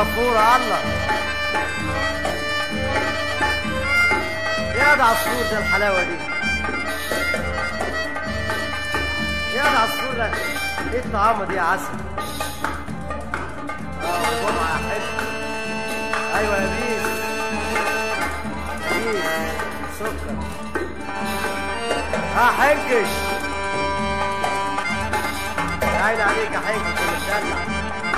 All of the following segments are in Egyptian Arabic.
غفورة الله يا ده عصفور ده الحلاوة دي يا ده عصفور ده ايه الطعامة دي يا عسل اه جمعة يا حلو ايوه يا بيس بيس سكر ها حنكش عين عليك يا حنكش مدلع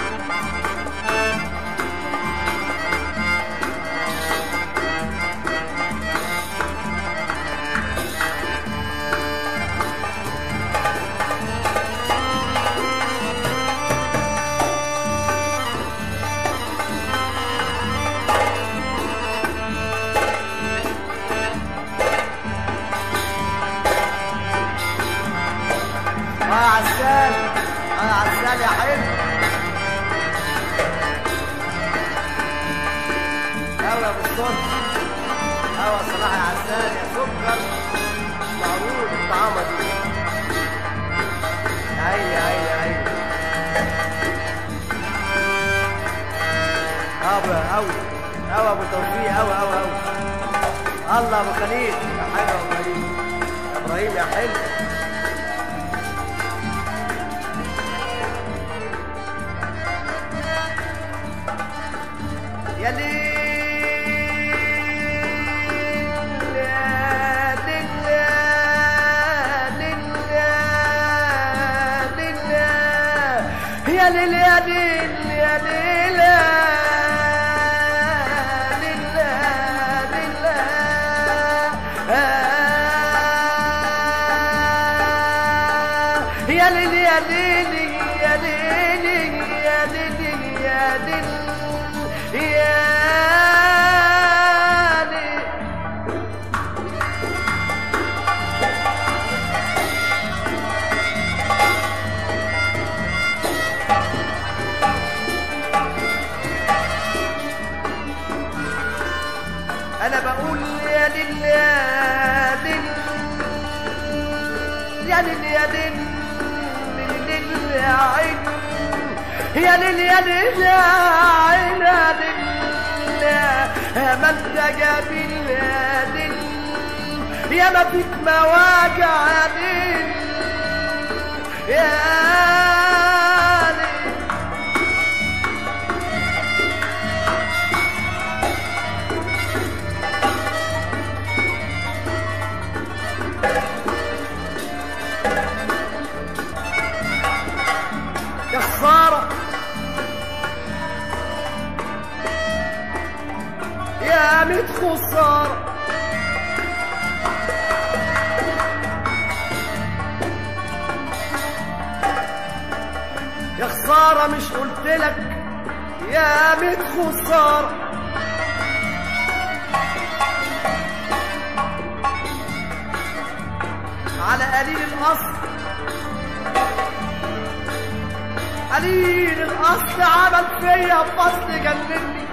اه يا عسال اه يا عسال يا حلو ايوه يا ابو الصنف ايوه صلاح يا عسال يا سكر معروف الطعامه دي عيني عيني عيني ابو اوي اوي ابو توفيق اوي اوي اوي الله ابو خليل يا حلو يا ابو خليل يا ابراهيم يا حلو يا ليل يا ليل يا ليل يا ليل يا ليل يا ليل يا ليل يا ليل يا ليل يا ليل يا ليل انا بقول يا ليل يا ليل يا ليل يا ليل ليل يا عين يا ليل يا ليل يا عين يا ليل يا ما انت جميل يا ليل يا ما فيك مواجع يا ليل يا ليل يا خسارة يا ميت خسارة يا خسارة مش قلتلك يا ميت خسارة على قليل الأصل قليل الاصل عمل فيا فصل جنني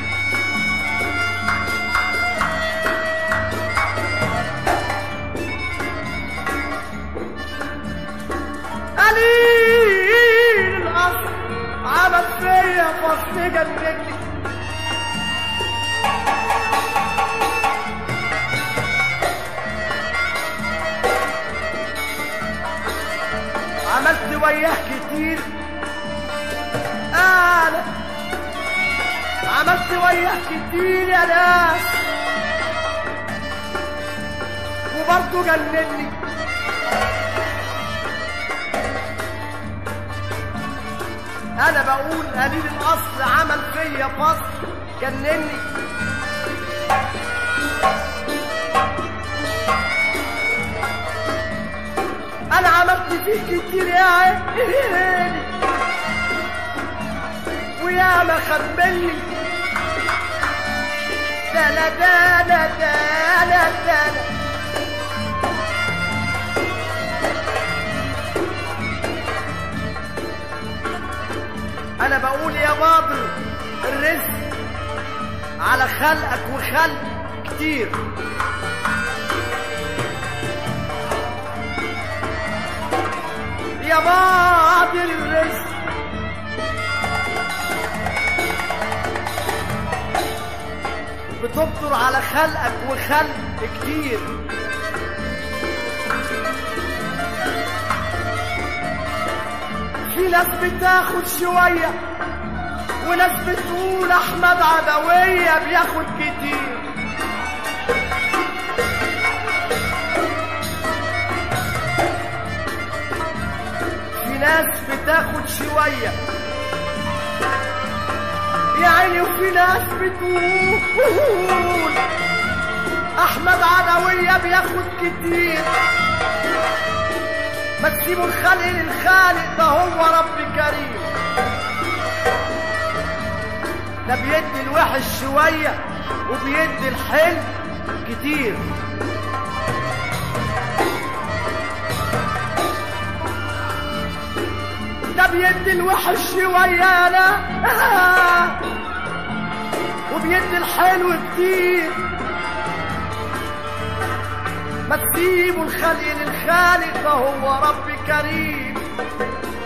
قليل الاصل عمل فيا فصل جنني عملت وياه كتير انا عملت وياه كتير يا ناس وبرضه جنني انا بقول قليل الاصل عمل فيا فصل جنني انا عملت فيك كتير يا عيني ويا ما خبلني دالا دالا دالا دالا انا بقول يا باطل الرزق على خلقك وخلق كتير يا باطل الرزق بتبطر على خلقك وخلق كتير في ناس بتاخد شوية وناس بتقول أحمد عدوية بياخد كتير في ناس بتاخد شوية يا عيني وفي ناس بتقول أحمد عدوية بياخد كتير ما تسيبوا الخلق للخالق ده هو رب كريم ده بيدي الوحش شوية وبيدي الحلو كتير ده بيدي الوحش شوية لا وبيدي الحلو كتير ما تسيبوا الخلق للخالق ده هو رب كريم